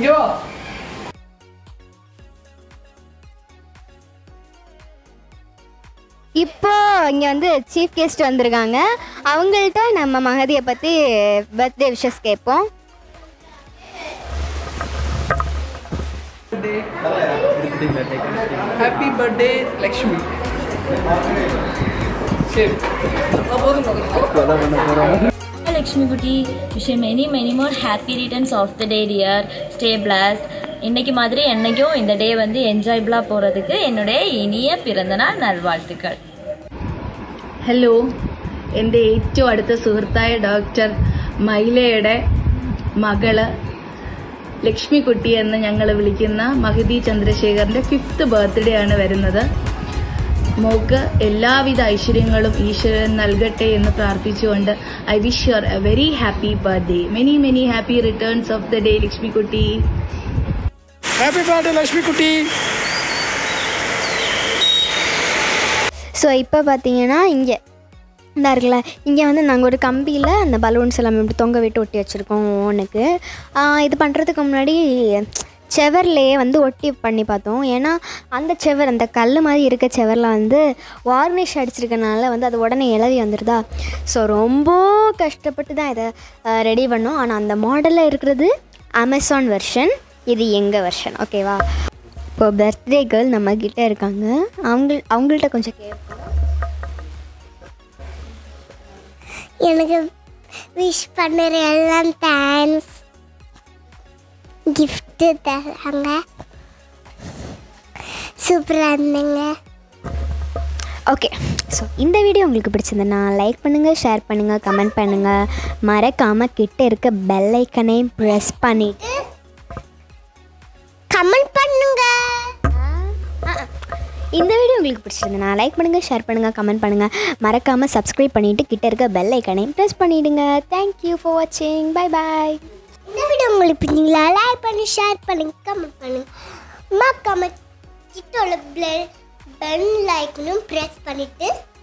இங்க வா இப்போ இங்கே வந்து சீஃப் கெஸ்ட் வந்திருக்காங்க அவங்கள்ட்ட நம்ம மகதியை பற்றி பர்த்டே விஷஸ் கேட்போம் ஹாப்பி பர்த்டே லக்ஷ்மி சரி அப்ப போதும் லக்ஷ்மி குட்டி wish many many more happy returns of the day dear stay blessed இன்னைக்கு மாதிரி என்னைக்கும் இந்த டே வந்து என்ஜாயபிளாக போகிறதுக்கு என்னுடைய இனிய பிறந்தநாள் നൽവാഴ്ത്തുക്കൾ ഹലോ എൻ്റെ ഏറ്റവും അടുത്ത സുഹൃത്തായ ഡോക്ടർ മൈലയുടെ മകള് ലക്ഷ്മിക്കുട്ടി എന്ന് ഞങ്ങൾ വിളിക്കുന്ന മഹതി ചന്ദ്രശേഖറിന്റെ ഫിഫ്ത്ത് ബർത്ത്ഡേ ആണ് വരുന്നത് മോക്ക് എല്ലാവിധ ഐശ്വര്യങ്ങളും ഈശ്വരൻ നൽകട്ടെ എന്ന് പ്രാർത്ഥിച്ചുകൊണ്ട് I wish your a very happy birthday many many happy returns of the day Lakshmikutty happy birthday Lakshmi குட்டி ஸோ இப்போ பார்த்தீங்கன்னா இங்கே இந்த இருக்குல்ல இங்கே வந்து நாங்கள் ஒரு கம்பியில் அந்த பலூன்ஸ் எல்லாமே இப்படி தொங்க விட்டு ஒட்டி வச்சுருக்கோம் ஓனுக்கு இது பண்ணுறதுக்கு முன்னாடி செவர்லேயே வந்து ஒட்டி பண்ணி பார்த்தோம் ஏன்னா அந்த செவர் அந்த கல் மாதிரி இருக்க செவரில் வந்து வார்னிஷ் அடிச்சிருக்கனால வந்து அது உடனே இளவி வந்துடுதா ஸோ ரொம்ப கஷ்டப்பட்டு தான் இதை ரெடி பண்ணோம் ஆனால் அந்த மாடலில் இருக்கிறது அமேசான் வெர்ஷன் இது எங்கள் வெர்ஷன் ஓகேவா இப்போ பர்த்டே கேர்ள் நம்ம கிட்ட இருக்காங்க அவங்க அவங்கள்ட்ட கொஞ்சம் கேட்போம் எனக்கு விஷ் பண்ணுற எல்லாம் தேங்க்ஸ் கிஃப்ட்டு தராங்க சூப்பராக இருந்தீங்க ஓகே ஸோ இந்த வீடியோ உங்களுக்கு பிடிச்சிருந்தனா லைக் பண்ணுங்கள் ஷேர் பண்ணுங்கள் கமெண்ட் பண்ணுங்கள் மறக்காமல் கிட்ட இருக்க பெல் ஐக்கனையும் ப்ரெஸ் பண்ணிவிட்டு கமெண்ட் பண்ணுங்க இந்த வீடியோ உங்களுக்கு பிடிச்சிருந்தனா லைக் பண்ணுங்கள் ஷேர் பண்ணுங்கள் கமெண்ட் பண்ணுங்கள் மறக்காமல் சப்ஸ்கிரைப் பண்ணிவிட்டு கிட்ட இருக்க பெல் ஐக்கனையும் ப்ரெஸ் பண்ணிவிடுங்க தேங்க்யூ ஃபார் வாட்சிங் பை பாய் இந்த வீடியோ உங்களுக்கு பிடிச்சிங்களா லைக் பண்ணி ஷேர் பண்ணுங்க கமெண்ட் பண்ணுங்க மறக்காம கிட்ட உள்ள பெல் லைக்னும் ப்ரெஸ் பண்ணிட்டு